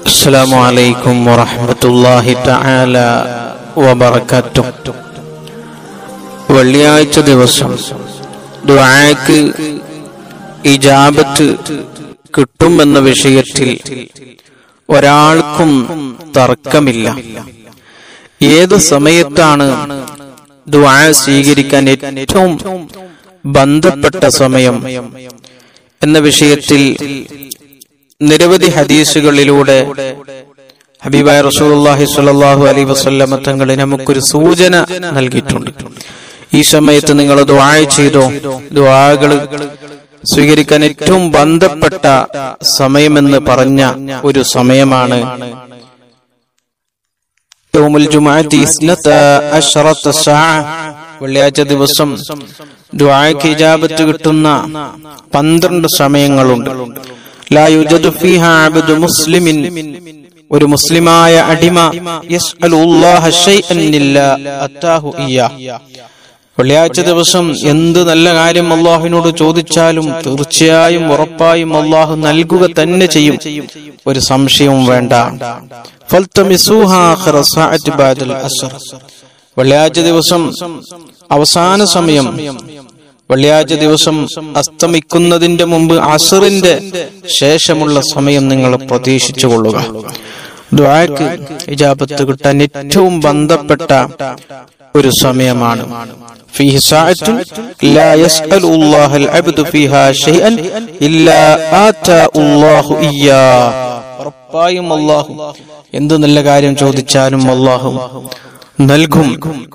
السلام عليكم ورحمة الله تعالى وبركاته വെള്ളിയാഴ്ച ദിവസം ദുആക്ക് ഇജാബത്ത് കിട്ടുമെന്ന വിഷയത്തിൽ ഒരാൾക്കും തർക്കമില്ല ഏത് സമയത്താണ് ദുആ സ്വീകരിക്കാൻ ഏറ്റവും ബന്ധപ്പെട്ട സമയം എന്ന വിഷയത്തിൽ നിരവധി ഹദീസുകളിലൂടെ ഹബീബായ റസൂലുള്ളാഹി സ്വല്ലല്ലാഹു അലൈഹി വസല്ലമ തങ്ങൾ നമുക്കൊരു സൂചന നൽകിയിട്ടുണ്ട് ഈ സമയത്ത് നിങ്ങൾ ദുആ ചെയ്തോ ദുആകൾ സ്വീകരിക്കാൻ ഏറ്റവും ബന്ധപ്പെട്ട സമയമെന്ന് പറഞ്ഞ ഒരു സമയമാണ് യൗമുൽ ജുമുഅത്തി ഇസ്നത അശ്റത സഅ വെള്ളിയാഴ്ച ദിവസം ദുആക്ക് ഇജാബത്ത് കിട്ടുന്ന പന്ത്രണ്ട് സമയങ്ങളുണ്ട് ലാ യുജദു ഫീഹ അബ്ദു മുസ്ലിമിൻ ഒരു മുസ്ലിമായ അടിമ യസ്അലുല്ലാഹ ശൈഅൻ ഇല്ലാ അത്താഹു ഇയ്യാ വെള്ളിയാഴ്ച ദിവസം എന്ത് നല്ല കാര്യം അള്ളാഹുവിനോട് ചോദിച്ചാലും തീർച്ചയായും ഉറപ്പായും അള്ളാഹു നൽകുക തന്നെ ചെയ്യും ഒരു സംശയവും വേണ്ട ഫൽതമിസൂഹാ ആഖിറ സഅത്തി ബഅദൽ അസ്ർ വെള്ളിയാഴ്ച ദിവസം അവസാന സമയം വെള്ളിയാഴ്ച ദിവസം അസ്തമിക്കുന്നതിന്റെ മുമ്പ് അസറിന്റെ ശേഷമുള്ള സമയം നിങ്ങൾ പ്രതീക്ഷിച്ചു കൊള്ളുക ദ്വാക്ക് ഇജാബത്ത് കിട്ടാൻ ഏറ്റവും ബന്ധപ്പെട്ട ഒരു സമയമാണ് فيه ساعة لا يسأل الله العبد فيها شيئا إلا آتى الله إياه ഉറപ്പായും അള്ളാഹു എന്ത് നല്ല കാര്യം ചോദിച്ചാലും അള്ളാഹു നൽകും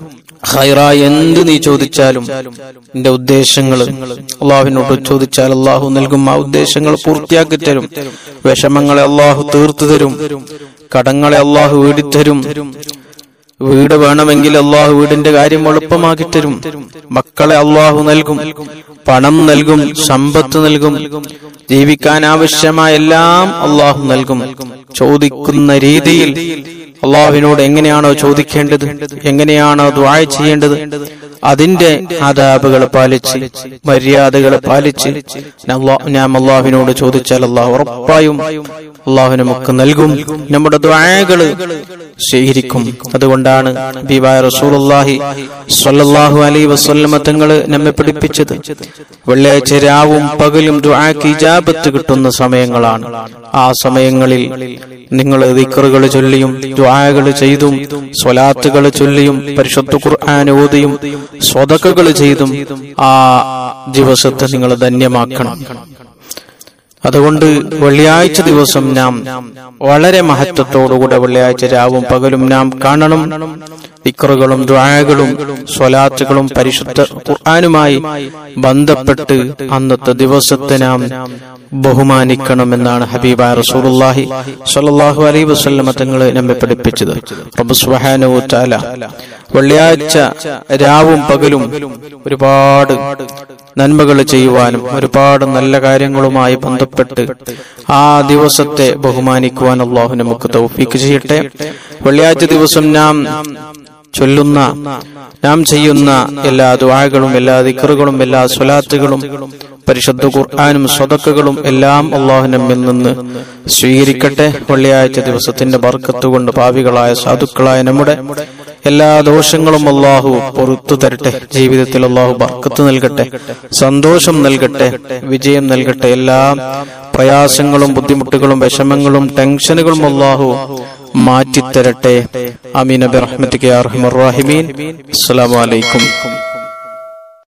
ഹൈറായ എന്ത് നീ ചോദിച്ചാലും നിന്റെ ഉദ്ദേശങ്ങൾ അള്ളാഹുവിനോട് ചോദിച്ചാൽ അള്ളാഹു നൽകും ആ ഉദ്ദേശങ്ങൾ പൂർത്തിയാക്കി തരും വിഷമങ്ങളെ അള്ളാഹു തീർത്തു തരും കടങ്ങളെ അള്ളാഹു വീടിത്തരും വീട് വേണമെങ്കിൽ അള്ളാഹു വീടിന്റെ കാര്യം എളുപ്പമാക്കി തരും മക്കളെ അള്ളാഹു നൽകും പണം നൽകും സമ്പത്ത് നൽകും ജീവിക്കാൻ ആവശ്യമായ എല്ലാം അള്ളാഹു നൽകും ചോദിക്കുന്ന രീതിയിൽ അള്ളാഹുവിനോട് എങ്ങനെയാണോ ചോദിക്കേണ്ടത് എങ്ങനെയാണോ ദ്വായ ചെയ്യേണ്ടത് അതിന്റെ ആദാബുകൾ പാലിച്ച് മര്യാദകൾ പാലിച്ച് ഞാൻ അള്ളാഹുവിനോട് ചോദിച്ചാൽ അള്ളാഹു ഉറപ്പായും അള്ളാഹു നമുക്ക് നൽകും നമ്മുടെ ദ്വായകള് സ്വീകരിക്കും അതുകൊണ്ടാണ് ബിബായ റസൂലുള്ളാഹി സ്വല്ലല്ലാഹു അലൈഹി വസല്ലമ തങ്ങൾ നമ്മെ പഠിപ്പിച്ചത് വെള്ളിയാഴ്ച രാവും പകലും ദുആക്ക് ഇജാബത്ത് കിട്ടുന്ന സമയങ്ങളാണ് ആ സമയങ്ങളിൽ നിങ്ങൾ ദിക്റുകൾ ചൊല്ലിയും ദുആകൾ ചെയ്തും സ്വലാത്തുകൾ ചൊല്ലിയും പരിശുദ്ധ ഖുർആൻ ഓതിയും സ്വതക്കകൾ ചെയ്തും ആ ദിവസത്തെ നിങ്ങൾ ധന്യമാക്കണം അതുകൊണ്ട് വെള്ളിയാഴ്ച ദിവസം നാം വളരെ മഹത്വത്തോടുകൂടെ വെള്ളിയാഴ്ച രാവും പകലും നാം കാണണം ഇക്കറുകളും ദ്വായകളും സ്വലാത്തുകളും പരിശുദ്ധ ഖുർആാനുമായി ബന്ധപ്പെട്ട് അന്നത്തെ ദിവസത്തെ നാം ബഹുമാനിക്കണമെന്നാണ് ഹബീബ റസൂലുള്ളാഹി സ്വല്ലല്ലാഹു അലൈഹി വസല്ലമ തങ്ങൾ നമ്മെ പഠിപ്പിച്ചത് റബ്ബ് സുബ്ഹാനഹു തആല വെള്ളിയാഴ്ച രാവും പകലും ഒരുപാട് നന്മകൾ ചെയ്യുവാനും ഒരുപാട് നല്ല കാര്യങ്ങളുമായി ബന്ധപ്പെട്ട് ആ ദിവസത്തെ ബഹുമാനിക്കുവാൻ അള്ളാഹു നമുക്ക് തൗഫീക്ക് ചെയ്യട്ടെ വെള്ളിയാഴ്ച ദിവസം നാം ചൊല്ലുന്ന നാം ചെയ്യുന്ന എല്ലാ ദ്വാകളും എല്ലാ ദിക്കറുകളും എല്ലാ സ്വലാത്തുകളും പരിശുദ്ധ ഖുർആാനും സ്വതക്കുകളും എല്ലാം അള്ളാഹു നമ്മിൽ നിന്ന് സ്വീകരിക്കട്ടെ വെള്ളിയാഴ്ച ദിവസത്തിന്റെ ബർക്കത്ത് കൊണ്ട് ഭാവികളായ സാധുക്കളായ നമ്മുടെ എല്ലാ ദോഷങ്ങളും അള്ളാഹു പുറത്തു തരട്ടെ ജീവിതത്തിൽ അള്ളാഹു ബർക്കത്ത് നൽകട്ടെ സന്തോഷം നൽകട്ടെ വിജയം നൽകട്ടെ എല്ലാ പ്രയാസങ്ങളും ബുദ്ധിമുട്ടുകളും വിഷമങ്ങളും ടെൻഷനുകളും അള്ളാഹു മാറ്റിത്തരട്ടെ അമീൻ അബി റഹ്മത്തിക്ക് അർഹമർ റാഹിമീൻ അസ്സലാമു അലൈക്കും